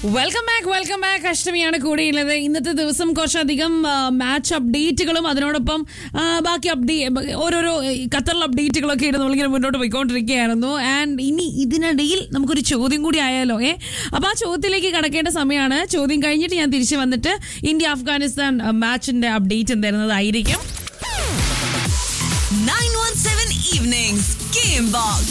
Welcome back welcome back അഷ്ടമിയാണ് കൂടെയുള്ളത് ഇന്നത്തെ ദിവസം കുറച്ചധികം മാച്ച് അപ്ഡേറ്റുകളും അതിനോടൊപ്പം ആ, ബാക്കി അപ്ഡേ ഓരോരോ ഈ ഖത്തറിലെ അപ്ഡേറ്റുകളൊക്കെ ആയിട്ട് നമ്മളിങ്ങനെ മുന്നോട്ട് പോയിക്കൊണ്ടിരിക്കുകയായിരുന്നു ആൻഡ് ഇനി ഇതിനിടയിൽ നമുക്കൊരു ചോദ്യം കൂടി ആയാലോ ഏ അപ്പൊ ആ ചോദ്യത്തിലേക്ക് കടക്കേണ്ട സമയമാണ് ചോദ്യം കഴിഞ്ഞിട്ട് ഞാൻ തിരിച്ചു വന്നിട്ട് ഇന്ത്യ അഫ്ഗാനിസ്ഥാൻ മാച്ചിന്റെ അപ്ഡേറ്റ് എന്തായിരുന്നതായിരിക്കും 917 Evenings Game Box.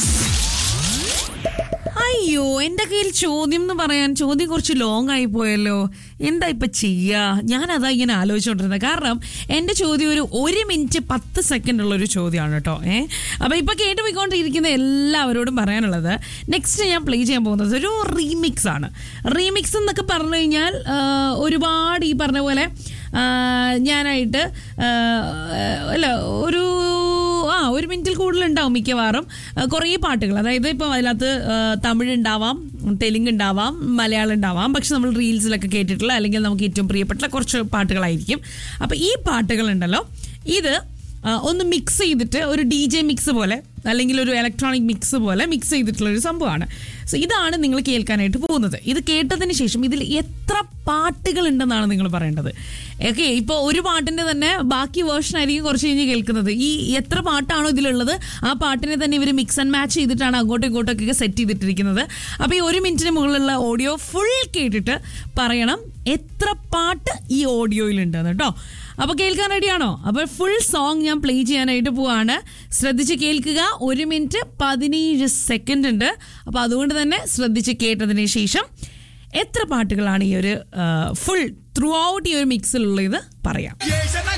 അയ്യോ എന്റെ കയ്യിൽ ചോദ്യം എന്ന് പറയാൻ ചോദ്യം കുറച്ച് ലോങ് ആയി പോയല്ലോ എന്താ ഇപ്പൊ ചെയ്യാ ഞാൻ അതാ ഇങ്ങനെ ആലോചിച്ചോണ്ടിരുന്നത് കാരണം എന്റെ ചോദ്യം ഒരു ഒരു മിനിറ്റ് പത്ത് സെക്കൻഡ് ഉള്ള ഒരു ചോദ്യമാണ് കേട്ടോ ഏ അപ്പൊ ഇപ്പൊ കേട്ടുപോയിക്കൊണ്ടിരിക്കുന്ന എല്ലാവരോടും പറയാനുള്ളത് നെക്സ്റ്റ് ഞാൻ പ്ലേ ചെയ്യാൻ പോകുന്നത് ഒരു റീമിക്സ് ആണ് റീമിക്സ് എന്നൊക്കെ പറഞ്ഞു കഴിഞ്ഞാൽ ആ, ഒരുപാട് ഈ പറഞ്ഞ പോലെ ആ, ഞാനായിട്ട് ആ, അല്ല ഒരു ആ ഒരു മിനിറ്റിൽ കൂടുതൽ ഉണ്ടാവും മിക്കവാറും ആ, കുറേ പാട്ടുകൾ അതായത് ഇപ്പോൾ അതിനകത്ത് ആ, തമിഴ് ഉണ്ടാവാം തെലുങ്ക് ഉണ്ടാവാം മലയാളം ഉണ്ടാവാം പക്ഷെ നമ്മൾ റീൽസിലൊക്കെ കേട്ടിട്ടുള്ള അല്ലെങ്കിൽ നമുക്ക് ഏറ്റവും പ്രിയപ്പെട്ട കുറച്ച് പാട്ടുകളായിരിക്കും അപ്പോൾ ഈ പാട്ടുകളുണ്ടല്ലോ ഇത് ആ, ഒന്ന് മിക്സ് ചെയ്തിട്ട് ഒരു ഡി ജെ മിക്സ് പോലെ അല്ലെങ്കിൽ ഒരു ഇലക്ട്രോണിക് മിക്സ് പോലെ മിക്സ് ചെയ്തിട്ടുള്ള ഒരു സംഭവമാണ് സോ ഇതാണ് നിങ്ങൾ കേൾക്കാനായിട്ട് പോകുന്നത് ഇത് കേട്ടതിന് ശേഷം ഇതിൽ എത്ര പാട്ടുകൾ ഉണ്ടെന്നാണ് നിങ്ങൾ പറയേണ്ടത് ഓക്കെ ഇപ്പോൾ ഒരു പാട്ടിന്റെ തന്നെ ബാക്കി വേർഷൻ ആയിരിക്കും കുറച്ച് കഴിഞ്ഞ് കേൾക്കുന്നത് ഈ എത്ര പാട്ടാണോ ഇതിലുള്ളത് ആ പാട്ടിനെ തന്നെ ഇവർ മിക്സ് ആൻഡ് മാച്ച് ചെയ്തിട്ടാണ് അങ്ങോട്ടും ഇങ്ങോട്ടും ഒക്കെ സെറ്റ് ചെയ്തിട്ടിരിക്കുന്നത് അപ്പോൾ ഈ ഒരു മിനിറ്റിന് മുകളിലുള്ള ഓഡിയോ ഫുൾ കേട്ടിട്ട് പറയണം എത്ര പാട്ട് ഈ ഓഡിയോയിലുണ്ടെന്ന് കേട്ടോ അപ്പോൾ കേൾക്കാൻ റെഡിയാണോ അപ്പോൾ ഫുൾ സോങ് ഞാൻ പ്ലേ ചെയ്യാനായിട്ട് പോവാണ് ശ്രദ്ധിച്ച് കേൾക്കുക ഒരു മിനിറ്റ് പതിനേഴ് സെക്കൻഡ് ഉണ്ട് അപ്പോൾ അതുകൊണ്ട് തന്നെ ശ്രദ്ധിച്ച് കേട്ടതിന് ശേഷം എത്ര പാട്ടുകളാണ് ഈ ഒരു ഫുൾ ത്രൂ ഔട്ട് ഈ ഒരു മിക്സിലുള്ളത് പറയാം Yes, and I